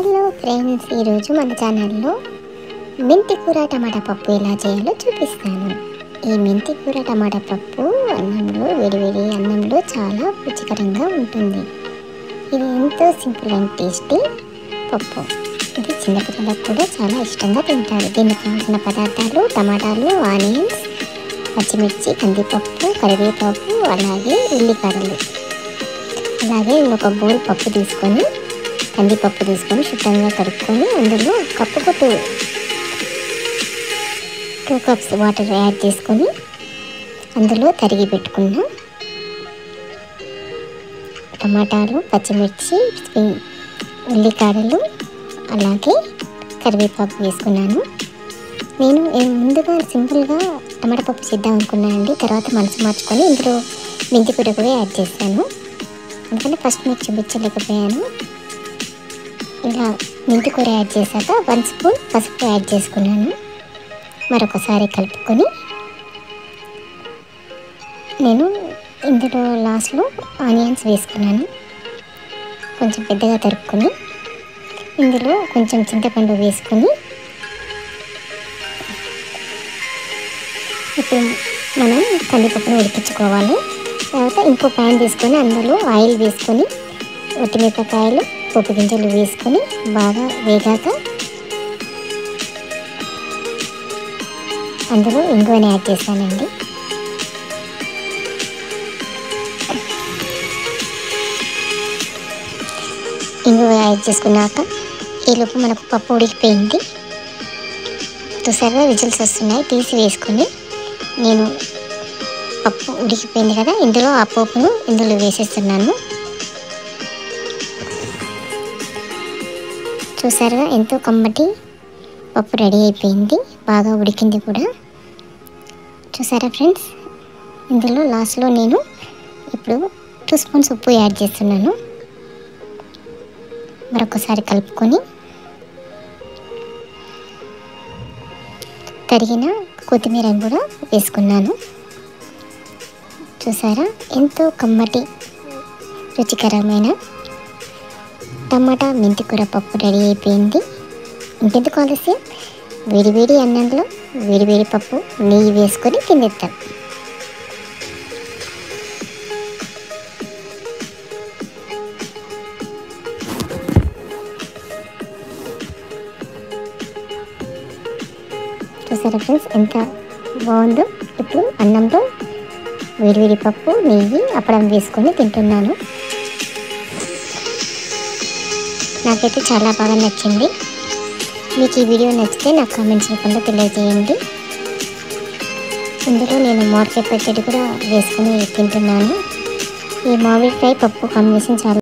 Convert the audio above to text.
hello friends ఈరోజు మన ఛానల్లో మెంతి కూర టమాటా పప్పు ఎలా చేయాలో చూపిస్తాను ఈ మెంతి కూర టమాటా పప్పు అన్నంలో వేడివేడి అన్నంలో చాలా రుచికరంగా ఉంటుంది ఇది ఎంతో సింపుల్ అండ్ టేస్టీ పప్పు ఇది చిన్నపిల్లలకు కూడా చాలా ఇష్టంగా తింటారు దీనికి కావాల్సిన పదార్థాలు టమాటాలు ఆనియన్స్ పచ్చిమిర్చి కందిపప్పు కరివేపాకు అలాగే ఉల్లిపాయలు అలాగే ఒక బౌల్ పప్పు తీసుకొని కందిపప్పు తీసుకొని శుభ్రంగా కడుక్కొని అందులో కప్పుకు two two cups water add చేసుకొని అందులో తరిగి పెట్టుకున్న టమాటాలు పచ్చిమిర్చి ఉల్లికాడలు అలాగే కరివేపాకు వేసుకున్నాను నేను ఏ- ముందుగా సింపుల్గా టమాటా పప్పు చేద్దాం అనుకున్నానండి తర్వాత మనసు మార్చుకొని ఇందులో మెంతి కూర కూడా యాడ్ చేశాను ఎందుకంటే ఫస్ట్ మీకు చూపించలేకపోయాను ఇలా మెంతి కూర యాడ్ చేశాక వన్ స్పూన్ పసుపు యాడ్ చేసుకున్నాను మరొకసారి కలుపుకొని నేను ఇందులో లాస్ట్లో ఆనియన్స్ వేసుకున్నాను కొంచెం పెద్దగా తరుపుకొని ఇందులో కొంచెం చింతపండు వేసుకొని ఇప్పుడు మనం కందిపప్పును ఉడికించుకోవాలి తర్వాత ఇంకో ప్యాన్ తీసుకొని అందులో ఆయిల్ వేసుకొని ఒట్టిమిరపకాయలు పోపు గింజలు వేసుకొని బాగా వేగాక అందులో ఇంగువని యాడ్ చేస్తానండి ఇంగువ యాడ్ చేసుకున్నాక ఈలోపు మనకు పప్పు ఉడికిపోయింది చూసారుగా విజిల్స్ వస్తున్నాయి తీసి వేసుకొని నేను పప్పు ఉడికిపోయింది కదా ఇందులో ఆ పోపును ఇందులో వేసేస్తున్నాను చూసారుగా ఎంతో కమ్మటి పప్పు రెడీ అయిపోయింది బాగా ఉడికింది కూడా చూసారా ఫ్రెండ్స్ ఇందులో లాస్ట్లో నేను ఇప్పుడు టూ స్పూన్స్ ఉప్పు యాడ్ చేస్తున్నాను మరొకసారి కలుపుకొని తరిగిన కొత్తిమీర కూడా వేసుకున్నాను చూసారా ఎంతో కమ్మటి రుచికరమైన టమాటా మెంతి కూర పప్పు రెడీ అయిపోయింది ఇంకెందుకు ఆలస్యం వేడివేడి అన్నంలో వేడివేడి పప్పు నెయ్యి వేసుకొని తినేద్దాం చూసారా ఫ్రెండ్స్ ఎంత బాగుందో ఇప్పుడు అన్నంలో వేడివేడి పప్పు నెయ్యి అప్పడం వేసుకొని తింటున్నాను నాకైతే చాలా బాగా నచ్చింది మీకు ఈ వీడియో నచ్చితే నాకు కామెంట్స్ రూపంలో తెలియజేయండి ఇందులో నేను మామిడికాయ పచ్చడి కూడా వేసుకొని తింటున్నాను ఈ మామిడికాయ పప్పు కాంబినేషన్ చాలా